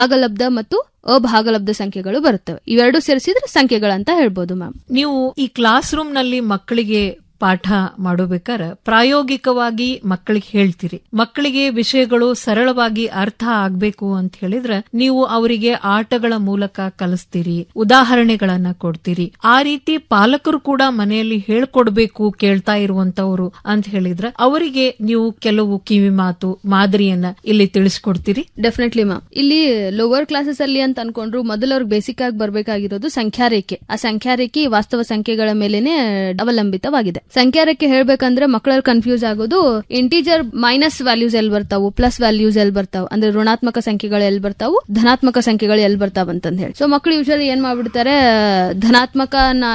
ಭಾಗಲಬ್ಧ ಮತ್ತು ಅಭಾಗಲಬ್ಧ ಸಂಖ್ಯೆಗಳು ಬರುತ್ತವೆ ಇವೆರಡು ಸೇರಿಸಿದ್ರೆ ಸಂಖ್ಯೆಗಳಂತ ಹೇಳ್ಬೋದು ಮ್ಯಾಮ್ ನೀವು ಈ ಕ್ಲಾಸ್ ರೂಮ್ ನಲ್ಲಿ ಮಕ್ಕಳಿಗೆ ಪಾಠ ಮಾಡಬೇಕಾದ್ರೆ ಪ್ರಾಯೋಗಿಕವಾಗಿ ಮಕ್ಕಳಿಗೆ ಹೇಳ್ತೀರಿ ಮಕ್ಕಳಿಗೆ ವಿಷಯಗಳು ಸರಳವಾಗಿ ಅರ್ಥ ಆಗ್ಬೇಕು ಅಂತ ಹೇಳಿದ್ರೆ ನೀವು ಅವರಿಗೆ ಆಟಗಳ ಮೂಲಕ ಕಲಿಸ್ತೀರಿ ಉದಾಹರಣೆಗಳನ್ನ ಕೊಡ್ತೀರಿ ಆ ರೀತಿ ಪಾಲಕರು ಕೂಡ ಮನೆಯಲ್ಲಿ ಹೇಳ್ಕೊಡ್ಬೇಕು ಕೇಳ್ತಾ ಇರುವಂತವ್ರು ಅಂತ ಹೇಳಿದ್ರೆ ಅವರಿಗೆ ನೀವು ಕೆಲವು ಕಿವಿ ಮಾತು ಮಾದರಿಯನ್ನ ಇಲ್ಲಿ ತಿಳಿಸ್ಕೊಡ್ತೀರಿ ಡೆಫಿನೆಟ್ಲಿ ಮ್ಯಾಮ್ ಇಲ್ಲಿ ಲೋವರ್ ಕ್ಲಾಸಸ್ ಅಲ್ಲಿ ಅಂತ ಅನ್ಕೊಂಡ್ರು ಮೊದಲು ಅವ್ರಿಗೆ ಬೇಸಿಕ್ ಆಗಿ ಬರ್ಬೇಕಾಗಿರೋದು ಸಂಖ್ಯಾ ರೇಖೆ ಆ ಸಂಖ್ಯಾ ರೇಖೆ ಈ ವಾಸ್ತವ ಸಂಖ್ಯೆಗಳ ಮೇಲೆನೆ ಅವಲಂಬಿತವಾಗಿದೆ ಸಂಖ್ಯಾ ರೇಖೆ ಹೇಳ್ಬೇಕಂದ್ರೆ ಮಕ್ಕಳಲ್ಲಿ ಕನ್ಫ್ಯೂಸ್ ಆಗೋದು ಇಂಟೀಜರ್ ಮೈನಸ್ ವ್ಯಾಲ್ಯೂಸ್ ಎಲ್ಲಿ ಬರ್ತಾವು ಪ್ಲಸ್ ವ್ಯಾಲ್ಯೂಸ್ ಎಲ್ಲಿ ಬರ್ತಾವು ಅಂದ್ರೆ ಋಣಾತ್ಮಕ ಸಂಖ್ಯೆಗಳು ಎಲ್ಲಿ ಬರ್ತಾವು ಧನಾತ್ಮಕ ಸಂಖ್ಯೆಗಳು ಎಲ್ಲಿ ಬರ್ತಾವ ಅಂತಂದ್ ಹೇಳಿ ಸೊ ಮಕ್ಕಳು ಯೂಶಲಿ ಏನ್ ಮಾಡ್ಬಿಡ್ತಾರೆ ಧನಾತ್ಮಕ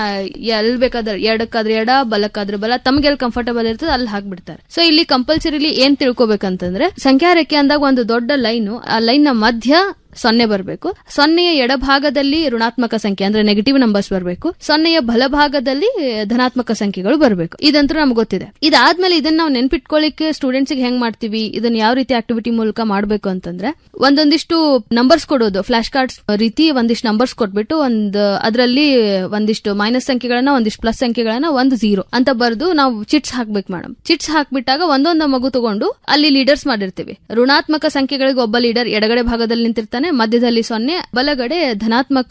ಎಲ್ ಬೇಕಾದ್ರೆ ಎಡಕ್ಕಾದ್ರೆ ಎಡ ಬಲಕ್ಕಾದ್ರೆ ಬಲ ತಮ್ಗೆ ಎಲ್ಲಿ ಕಂಫರ್ಟಬಲ್ ಇರ್ತದೆ ಅಲ್ಲಿ ಹಾಕ್ಬಿಡ್ತಾರೆ ಸೊ ಇಲ್ಲಿ ಕಂಪಲ್ಸರಿಲಿ ಏನ್ ತಿಳ್ಕೊಬೇಕಂತಂದ್ರೆ ಸಂಖ್ಯಾ ರೇಖೆ ಅಂದಾಗ ಒಂದು ದೊಡ್ಡ ಲೈನು ಆ ಲೈನ್ ನ ಮಧ್ಯ ಸೊನ್ನೆ ಬರಬೇಕು ಸೊನ್ನೆಯ ಎಡಭಾಗದಲ್ಲಿ ಋಣಾತ್ಮಕ ಸಂಖ್ಯೆ ಅಂದ್ರೆ ನೆಗೆಟಿವ್ ನಂಬರ್ಸ್ ಬರಬೇಕು ಸೊನ್ನೆಯ ಬಲಭಾಗದಲ್ಲಿ ಧನಾತ್ಮಕ ಸಂಖ್ಯೆಗಳು ಬರಬೇಕು ಇದಂತೂ ನಮ್ಗೆ ಗೊತ್ತಿದೆ ಇದಾದ್ಮೇಲೆ ಇದನ್ನ ನಾವು ನೆನ್ಪಿಟ್ಕೊಳ್ಳಿಕ್ಕೆ ಸ್ಟೂಡೆಂಟ್ಸ್ ಹೆಂಗ್ ಮಾಡ್ತೀವಿ ಇದನ್ನ ಯಾವ ರೀತಿ ಆಕ್ಟಿವಿಟಿ ಮೂಲಕ ಮಾಡಬೇಕು ಅಂತಂದ್ರೆ ಒಂದೊಂದಿಷ್ಟು ನಂಬರ್ಸ್ ಕೊಡೋದು ಫ್ಲಾಶ್ ಕಾರ್ಡ್ಸ್ ರೀತಿ ಒಂದಿಷ್ಟು ನಂಬರ್ಸ್ ಕೊಟ್ಬಿಟ್ಟು ಒಂದ್ ಅದರಲ್ಲಿ ಒಂದಿಷ್ಟು ಮೈನಸ್ ಸಂಖ್ಯೆಗಳನ್ನ ಒಂದಿಷ್ಟು ಪ್ಲಸ್ ಸಂಖ್ಯೆಗಳನ್ನ ಒಂದು ಝೀರೋ ಅಂತ ಬರೆದು ನಾವು ಚಿಟ್ಸ್ ಹಾಕ್ಬೇಕು ಮೇಡಮ್ ಚಿಟ್ಸ್ ಹಾಕ್ಬಿಟ್ಟಾಗ ಒಂದೊಂದು ಮಗು ತಗೊಂಡು ಅಲ್ಲಿ ಲೀಡರ್ಸ್ ಮಾಡಿರ್ತೀವಿ ಋಣಾತ್ಮಕ ಸಂಖ್ಯೆಗಳಿಗೆ ಒಬ್ಬ ಲೀಡರ್ ಎಡಗಡೆ ಭಾಗದಲ್ಲಿ ನಿಂತಿರ್ತಾನೆ ಮಧ್ಯದಲ್ಲಿ ಸೊನ್ನೆ ಬಲಗಡೆ ಧನಾತ್ಮಕ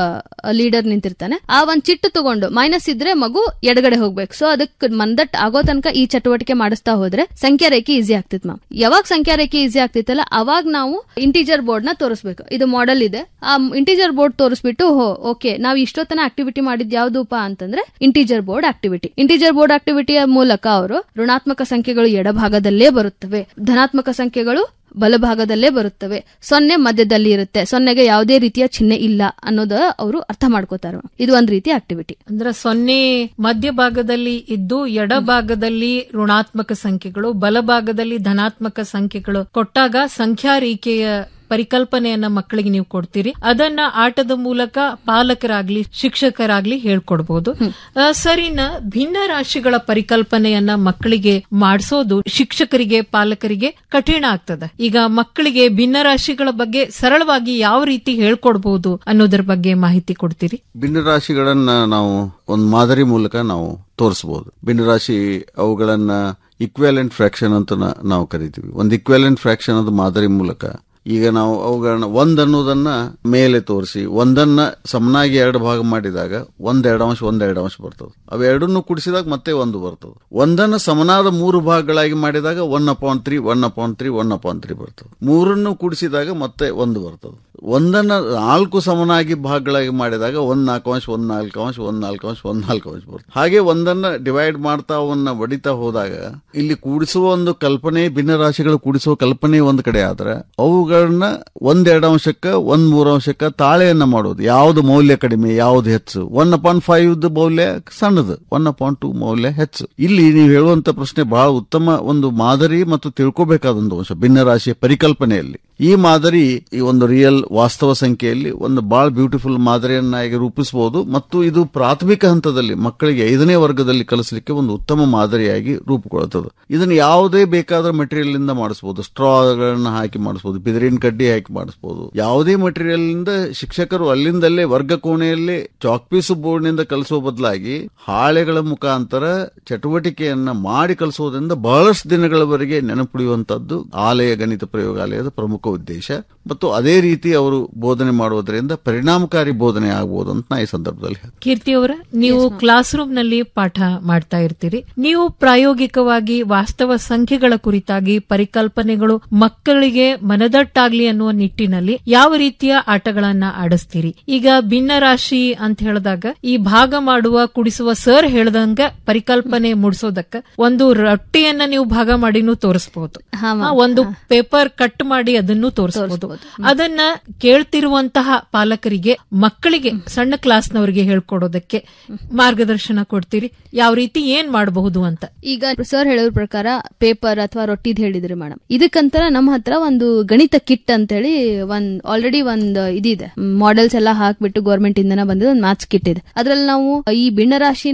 ಲೀಡರ್ ನಿಂತಿರ್ತಾನೆ ಆ ಒಂದ್ ಚಿಟ್ಟು ತಗೊಂಡು ಮೈನಸ್ ಇದ್ರೆ ಮಗು ಎಡಗಡೆ ಹೋಗ್ಬೇಕು ಸೊ ಅದಕ್ಕೆ ಮಂದಟ್ ಆಗೋ ತನಕ ಈ ಚಟುವಟಿಕೆ ಮಾಡಿಸ್ತಾ ಹೋದ್ರೆ ಸಂಖ್ಯಾ ರೇಖೆ ಈಸಿ ಆಗ್ತಿತ್ ಮ್ಯಾಮ್ ಯಾವಾಗ ಸಂಖ್ಯಾ ರೇಖೆ ಈಸಿ ಆಗ್ತಿತ್ತಲ್ಲ ಅವಾಗ ನಾವು ಇಂಟೀಜರ್ ಬೋರ್ಡ್ ನ ತೋರಿಸ್ಬೇಕು ಇದು ಮಾಡೆಲ್ ಇದೆ ಆ ಇಂಟೀಜರ್ ಬೋರ್ಡ್ ತೋರಿಸ್ಬಿಟ್ಟು ಓಕೆ ನಾವು ಇಷ್ಟೊತ್ತನ ಆಕ್ಟಿವಿಟಿ ಮಾಡಿದ್ ಯಾವ್ದಪ್ಪ ಅಂತಂದ್ರೆ integer board activity integer board ಆಕ್ಟಿವಿಟಿಯ ಮೂಲಕ ಅವರು ಋಣಾತ್ಮಕ ಸಂಖ್ಯೆಗಳು ಎಡಭಾಗದಲ್ಲೇ ಬರುತ್ತವೆ ಧನಾತ್ಮಕ ಸಂಖ್ಯೆಗಳು ಬಲಭಾಗದಲ್ಲೇ ಬರುತ್ತವೆ ಸೊನ್ನೆ ಮಧ್ಯದಲ್ಲಿ ಇರುತ್ತೆ ಸೊನ್ನೆಗೆ ಯಾವುದೇ ರೀತಿಯ ಚಿಹ್ನೆ ಇಲ್ಲ ಅನ್ನೋದ ಅವರು ಅರ್ಥ ಮಾಡ್ಕೋತಾರೆ ಇದು ಒಂದ್ ರೀತಿ ಆಕ್ಟಿವಿಟಿ ಅಂದ್ರೆ ಸೊನ್ನೆ ಮಧ್ಯಭಾಗದಲ್ಲಿ ಇದ್ದು ಎಡಭಾಗದಲ್ಲಿ ಋಣಾತ್ಮಕ ಸಂಖ್ಯೆಗಳು ಬಲಭಾಗದಲ್ಲಿ ಧನಾತ್ಮಕ ಸಂಖ್ಯೆಗಳು ಕೊಟ್ಟಾಗ ಸಂಖ್ಯಾ ರೇಖೆಯ ಪರಿಕಲ್ಪನೆಯನ್ನ ಮಕ್ಕಳಿಗೆ ನೀವು ಕೊಡ್ತೀರಿ ಅದನ್ನ ಆಟದ ಮೂಲಕ ಪಾಲಕರಾಗ್ಲಿ ಶಿಕ್ಷಕರಾಗ್ಲಿ ಹೇಳ್ಕೊಡ್ಬಹುದು ಆ, ಸರಿನ ಭಿನ್ನ ರಾಶಿಗಳ ಪರಿಕಲ್ಪನೆಯನ್ನ ಮಕ್ಕಳಿಗೆ ಮಾಡಿಸೋದು ಶಿಕ್ಷಕರಿಗೆ ಪಾಲಕರಿಗೆ ಕಠಿಣ ಆಗ್ತದೆ ಈಗ ಮಕ್ಕಳಿಗೆ ಭಿನ್ನ ರಾಶಿಗಳ ಬಗ್ಗೆ ಸರಳವಾಗಿ ಯಾವ ರೀತಿ ಹೇಳ್ಕೊಡ್ಬಹುದು ಅನ್ನೋದ್ರ ಬಗ್ಗೆ ಮಾಹಿತಿ ಕೊಡ್ತೀರಿ ಭಿನ್ನರಾಶಿಗಳನ್ನ ನಾವು ಒಂದು ಮಾದರಿ ಮೂಲಕ ನಾವು ತೋರಿಸಬಹುದು ಭಿನ್ನರಾಶಿ ಅವುಗಳನ್ನ ಇಕ್ವಾಲೆಂಟ್ ಫ್ರಾಕ್ಷನ್ ಅಂತ ನ- ನಾವು ಕರಿತೀವಿ ಒಂದು ಇಕ್ವಾಲೆಂಟ್ ಫ್ರಾಕ್ಷನ್ ಅದು ಮಾದರಿ ಮೂಲಕ ಈಗ ನಾವು ಅವುಗಳನ್ನ ಒಂದ್ ಅನ್ನೋದನ್ನ ಮೇಲೆ ತೋರಿಸಿ ಒಂದನ್ನ ಸಮನಾಗಿ ಎರಡು ಭಾಗ ಮಾಡಿದಾಗ ಒಂದ್ ಎರಡು ಅಂಶ ಒಂದ್ ಎರಡು ಅಂಶ ಬರ್ತದೆ ಅವೆರಡನ್ನು ಕೂಡಿಸಿದಾಗ ಮತ್ತೆ ಒಂದು ಬರ್ತದೆ ಒಂದನ್ನ ಸಮನಾದ ಮೂರು ಭಾಗಗಳಾಗಿ ಮಾಡಿದಾಗ one upon three one upon three one upon three ಬರ್ತದೆ ಮೂರನ್ನು ಕೂಡಿಸಿದಾಗ ಮತ್ತೆ ಒಂದು ಬರ್ತದೆ ಒಂದನ್ನ ನಾಲ್ಕು ಸಮನಾಗಿ ಭಾಗಗಳಾಗಿ ಮಾಡಿದಾಗ ಒಂದ್ ನಾಲ್ಕು ಅಂಶ ಒಂದ್ ನಾಲ್ಕು ಅಂಶ ಒಂದ್ ನಾಲ್ಕು ಅಂಶ ಒಂದ್ ನಾಲ್ಕು ಅಂಶ ಬರ್ತದೆ ಹಾಗೆ ಒಂದನ್ನ ಡಿವೈಡ್ ಮಾಡ್ತಾ ಅವನ್ನ ಹೊಡಿತಾ ಹೋದಾಗ ಇಲ್ಲಿ ಕೂಡಿಸುವ ಒಂದು ಕಲ್ಪನೆ ಭಿನ್ನ ರಾಶಿಗಳು ಕೂಡಿಸುವ ಕಲ್ಪನೆ ಒಂದ್ ಕಡೆ ಆದ್ರೆ ಅವುಗಳನ್ನ ಒಂದ್ ಎರಡು ಅಂಶಕ್ಕ ಒಂದ್ ಮೂರು ಅಂಶಕ್ಕ ತಾಳೆಯನ್ನ ಮಾಡೋದು ಯಾವ್ದು ಮೌಲ್ಯ ಕಡಿಮೆ ಯಾವ್ದು ಹೆಚ್ಚು ಒನ್ ಅಪಾನ್ ಫೈವ್ ಮೌಲ್ಯ ಸಣ್ಣದು ಒನ್ ಅಪಾನ್ ಟೂ ಮೌಲ್ಯ ಹೆಚ್ಚು ಇಲ್ಲಿ ನೀವು ಹೇಳುವಂತ ಪ್ರಶ್ನೆ ಬಹಳ ಉತ್ತಮ ಒಂದು ಮಾದರಿ ಮತ್ತು ತಿಳ್ಕೋಬೇಕಾದಂತ ಅಂಶ ಭಿನ್ನ ರಾಶಿಯ ಪರಿಕಲ್ಪನೆಯಲ್ಲಿ ಈ ಮಾದರಿ ಈ ಒಂದು ರಿಯಲ್ ವಾಸ್ತವ ಸಂಖ್ಯೆಯಲ್ಲಿ ಒಂದು ಬಹಳ ಬ್ಯೂಟಿಫುಲ್ ಮಾದರಿಯನ್ನಾಗಿ ರೂಪಿಸಬಹುದು ಮತ್ತು ಇದು ಪ್ರಾಥಮಿಕ ಹಂತದಲ್ಲಿ ಮಕ್ಕಳಿಗೆ ಐದನೇ ವರ್ಗದಲ್ಲಿ ಕಲಿಸಲಿಕ್ಕೆ ಒಂದು ಉತ್ತಮ ಮಾದರಿಯಾಗಿ ರೂಪುಗೊಳ್ಳುತ್ತದೆ ಇದನ್ನು ಯಾವುದೇ ಬೇಕಾದ ಮೆಟೀರಿಯಲ್ ಇಂದ ಮಾಡಿಸಬಹುದು ಸ್ಟ್ರಾಗಳನ್ನ ಹಾಕಿ ಮಾಡಿಸಬಹುದು ಬಿದಿರಿನ ಕಡ್ಡಿ ಹಾಕಿ ಮಾಡಿಸಬಹುದು ಯಾವುದೇ ಮೆಟೀರಿಯಲ್ ನಿಂದ ಶಿಕ್ಷಕರು ಅಲ್ಲಿಂದಲೇ ವರ್ಗ ಕೋಣೆಯಲ್ಲೇ ಚಾಕ್ ಪೀಸ್ ಬೋರ್ಡ್ ನಿಂದ ಕಲಿಸುವ ಬದಲಾಗಿ ಹಾಳೆಗಳ ಮುಖಾಂತರ ಚಟುವಟಿಕೆಯನ್ನ ಮಾಡಿ ಕಲಿಸುವುದರಿಂದ ಬಹಳಷ್ಟು ದಿನಗಳವರೆಗೆ ನೆನಪುಳಿಯುವಂತದ್ದು ಆಲಯ ಗಣಿತ ಪ್ರಯೋಗಾಲಯದ ಪ್ರಮುಖ ಉದ್ದೇಶ ಮತ್ತು ಅದೇ ರೀತಿ ಅವರು ಬೋಧನೆ ಮಾಡುವುದರಿಂದ ಪರಿಣಾಮಕಾರಿ ಬೋಧನೆ ಆಗಬಹುದು ಅಂತ ನಾ ಈ ಸಂದರ್ಭದಲ್ಲಿ ಹೇಳ್ತೀನಿ. ಕೀರ್ತಿ ಅವರ ನೀವು ಕ್ಲಾಸ್ ರೂಮ್ ನಲ್ಲಿ ಪಾಠ ಮಾಡ್ತಾ ಇರ್ತೀರಿ ನೀವು ಪ್ರಾಯೋಗಿಕವಾಗಿ ವಾಸ್ತವ ಸಂಖ್ಯೆಗಳ ಕುರಿತಾಗಿ ಪರಿಕಲ್ಪನೆಗಳು ಮಕ್ಕಳಿಗೆ ಮನದಟ್ಟಾಗ್ಲಿ ಅನ್ನುವ ನಿಟ್ಟಿನಲ್ಲಿ ಯಾವ ರೀತಿಯ ಆಟಗಳನ್ನ ಆಡಿಸ್ತೀರಿ ಈಗ ಭಿನ್ನ ರಾಶಿ ಅಂತ ಹೇಳಿದಾಗ ಈ ಭಾಗ ಮಾಡುವ ಕುಡಿಸುವ ಸರ್ ಹೇಳ್ದಂಗ ಪರಿಕಲ್ಪನೆ ಮೂಡಿಸೋದಕ್ಕ ಒಂದು ರೊಟ್ಟಿಯನ್ನ ನೀವು ಭಾಗ ಮಾಡಿನೂ ತೋರಿಸಬಹುದು ಹಾ, ಮ್ಯಾಮ್. ಒಂದು ಪೇಪರ್ ಕಟ್ ಮಾಡಿ ಅದನ್ನು ತೋರಿಸಬಹುದು ಅದನ್ನ ಕೇಳ್ತಿರುವಂತಹ ಪಾಲಕರಿಗೆ ಮಕ್ಕಳಿಗೆ ಸಣ್ಣ ಕ್ಲಾಸ್ನವರಿಗೆ ಹೇಳ್ಕೊಡೋದಕ್ಕೆ ಮಾರ್ಗದರ್ಶನ ಕೊಡ್ತೀರಿ ಯಾವ ರೀತಿ ಏನ್ ಮಾಡಬಹುದು ಅಂತ ಈಗ ಸರ್ ಹೇಳೋದ್ರ ಪ್ರಕಾರ ಪೇಪರ್ ಅಥವಾ ರೊಟ್ಟಿದ್ ಹೇಳಿದ್ರಿ ಮೇಡಮ್ ಇದಕ್ಕಂತ ನಮ್ಮ ಹತ್ರ ಒಂದು ಗಣಿತ ಕಿಟ್ ಅಂತೇಳಿ ಒಂದ್ ಆಲ್ರೆಡಿ ಒಂದ್ ಇದಿದೆ ಮಾಡೆಲ್ಸ್ ಎಲ್ಲ ಹಾಕ್ಬಿಟ್ಟು ಗೌರ್ಮೆಂಟ್ ಇಂದನ ಬಂದಿದೆ ಒಂದು ಮ್ಯಾಥ್ಸ್ ಕಿಟ್ ಇದೆ ಅದ್ರಲ್ಲಿ ನಾವು ಈ ಭಿನ್ನರಾಶಿನ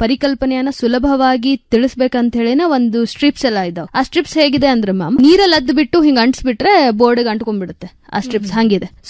ಪರಿಕಲ್ಪನೆಯನ್ನ ಸುಲಭವಾಗಿ ತಿಳಿಸ್ಬೇಕಂತ ಹೇಳಿನ ಒಂದು ಸ್ಟ್ರಿಪ್ಸ್ ಎಲ್ಲ ಇದಾವ ಆ ಸ್ಟ್ರಿಪ್ಸ್ ಹೇಗಿದೆ ಅಂದ್ರೆ ಮ್ಯಾಮ್ ನೀರಲ್ಲಿ ಅದ್ದು ಬಿಟ್ಟು ಹಿಂಗ ಅಂಟಿಸ್ಬಿಟ್ರೆ ಬೋರ್ಡ್ ಅಂಟ್ಕೊಂಡ್ಬಿಡುತ್ತೆ ಆ ಸ್ಟ್ರಿಪ್ಸ್ ಹಂಗಿದೆ